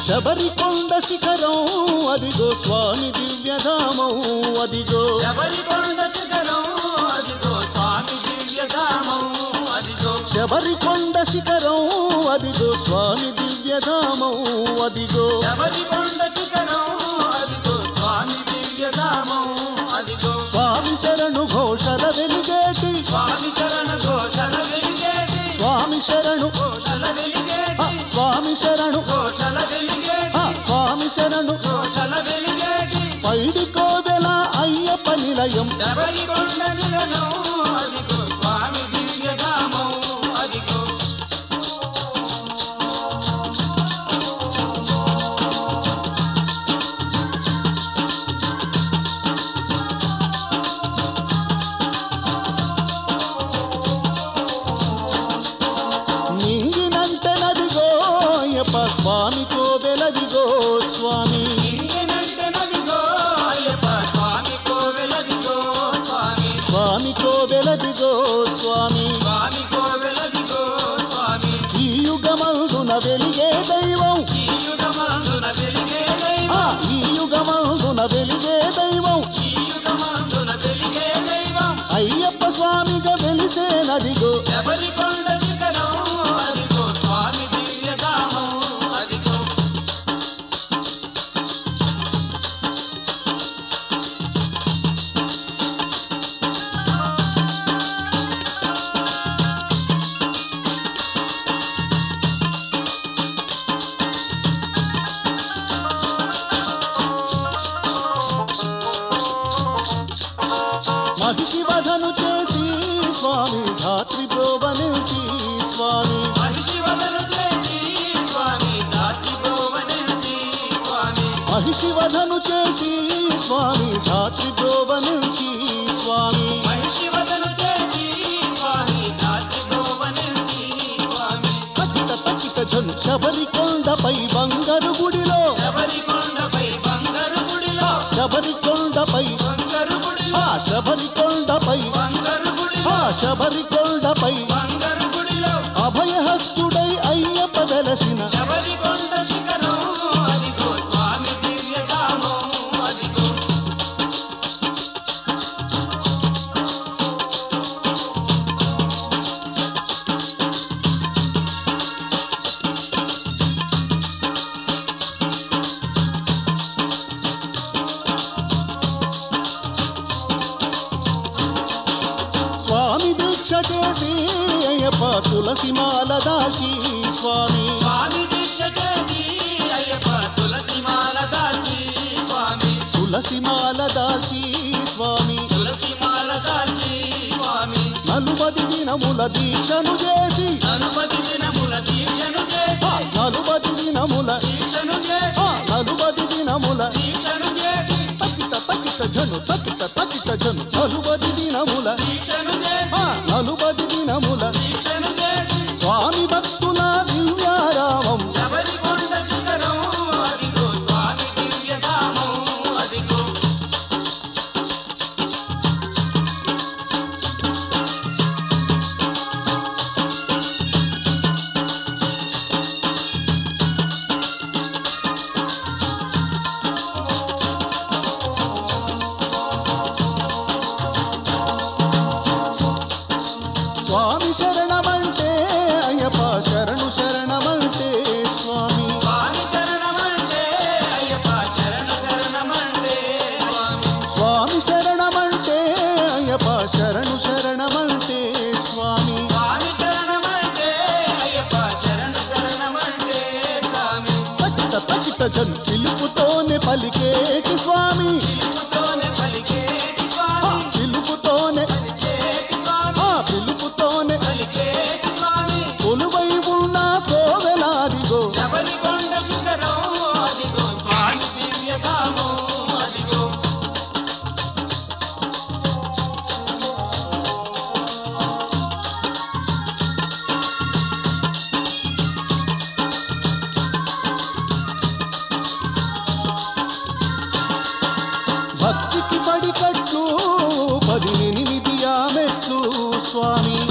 శబరికొండ శిఖరం అదిగో స్వామి దివ్యధామం అదిగో శబరికొండ శిఖరం అదిగో స్వామి దివ్యధామం అదిగో శబరికొండ శిఖరం అదిగో స్వామి దివ్యధామం అదిగో శబరికొండ శిఖరం అదిగో స్వామి దివ్యధామం అదిగో స్వామి శరణు ఘోషల వెలిగేటి స్వామి శరణ ఘోషల వెలిగేటి స్వామి శరణు ఘోషల ఆ, వెలిగేటి స్వామి శరణు ఘోషల వెలిగేటి ఆ, స్వామి శరణు ఘోషల వెలిగేటి పైడి కోవెల అయ్యప్ప నిలయం శబరికొండ శిఖరం అదిగో స్వామి దివ్యధామం అదిగో నింగినంటే నదిగో అయ్యప్ప స్వామి కోవెలదిగో స్వామి ఇంగినంటే నదిగో అయ్యప్ప స్వామి కోవెలదిగో స్వామి స్వామి కోవెలదిగో స్వామి స్వామి కోవెలదిగో స్వామి ఈ యుగమందున వెలిగే దైవం ఈ యుగమందున వెలిగే ఆ, దైవం ఈ యుగమందున వెలిగే దైవం ఈ యుగమందున వెలిగే దైవం అయ్యప్ప స్వామిగా వెలిసే నదిగో శబరికొండ శిఖరం అదిగో స్వామి దివ్యధామం అదిగో మహిషి వధను చేసి స్వామి ధాత్రి ప్రోవనించి స్వామి మహిషి వదలు చేసి స్వామి దాతి గోవనించి స్వామి మహిషి వధను చేసి స్వామి ధాత్రి ప్రోవనించి స్వామి మహిషి వదలు చేసి స్వామి దాతి గోవనించి స్వామి తకిట తకిట జను శబరి కొండపై బంగారు గుడిలో శబరికొండపై బంగారు గుడిలో శబరి కొండపై బంగారు గుడిలో ఆ శబరి కొండపై బంగారు గుడిలో ఆ శబరి కొండపై బంగారు గుడిలో అభయహస్తుడై అయ్యప్ప వెలసిన శబరికొండ శిఖరం అదిగో స్వామి దివ్యధామం అదిగో స్వామి దీక్ష చేసి అయ్యప్ప తులసి మాల దాచి స్వామి స్వామి దీక్ష చేసి అయ్యప్ప తులసి మాల దాచి స్వామి తులసి మాల దాచి స్వామి తులసి మాల దాచి స్వామి నలుబది దినముల దీక్షను చేసి అనుమతి దినముల దీక్షను ఆ, చేసి నలుబది దినముల దీక్షను ఆ, చేసి నలుబది దినముల దీక్షను చేసి తకిట తకిట జను తకిట తకిట జను నలుబది దినముల దీక్షను చేసి ఆ, నలుబది దినముల దీక్షను చేసి స్వామి భక్తుల దివ్యారామం శబరికొండ శిఖరం అదిగో స్వామి దివ్యధామం అదిగో స్వామి శరణమంటే అయ్యప్ప శరణు శరణమంటే స్వామి స్వామి శరణమంటే అయ్యప్ప శరణ శరణమంటే స్వామి స్వామి శరణమంటే అయ్యప్ప శరణు శరణమంటే స్వామి స్వామి శరణమంటే అయ్యప్ప శరణ శరణమంటే స్వామి తకిట తకిట జను పిలుపుతోనే పలికేటి స్వామి పిలుపుతోనే పలికేటి ఆ, స్వామి పిలుపుతోనే పలికేటి స్వామి ఆ పిలుపుతోనే పలికేటి స్వామి కొలువై ఉన్న కోవెలాదిగో శబరికొండ శిఖరం అదిగో స్వామి దివ్యధామం అదిగో భక్తికి పడికట్లు పదినెనిమిది ఆ మెట్లు స్వామి